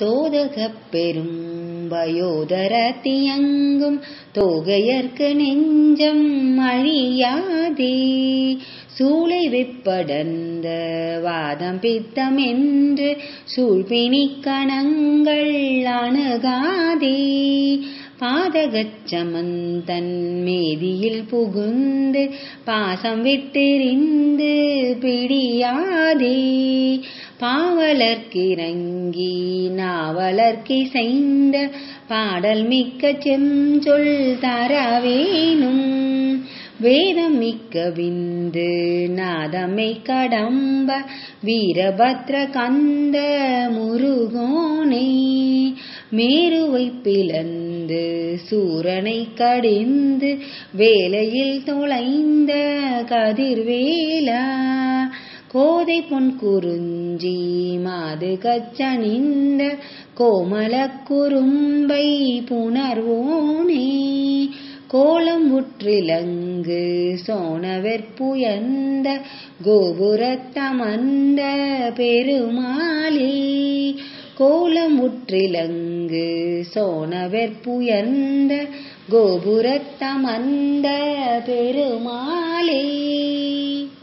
தோதகப் பெரும் வயோதரத்தியங்கும் தோகையர்க்கு நெஞ்சம் அழியாதே சூளை வெப்படர்ந்த வாதம் பித்தம் என்று சூழ்பிணிக் கணங்கள் அணுகாதே பாதகச்சமந்தன் மேதியில் புகுந்து பாசம் விட்டெறிந்து பிடியாதே பாவலர்க்கிறங்கி நாவலர்க்கிசைந்த பாடல் மிக்க செஞ்சொல் தரவேனும் வேதம் மிக்க விந்து நாதமை கடம்ப வீரபத்ர கந்த முருகோனே மேருவை பிளந்து சூரனை கடிந்து வேலையில் தொலைந்த கதிர்வேலா கோதை பொன் குறிஞ்சி மாது கச்சனிந்த கோமல குறும்பை புணர்வோனே கோலம் உற்றிலங்கு சோனவெற்புயர்ந்த கோபுரத்தமர்ந்த பெருமாளே கோலம் உற்றிலங்கு சோனவெற்புயர்ந்த கோபுரத்தமர்ந்த பெருமாளே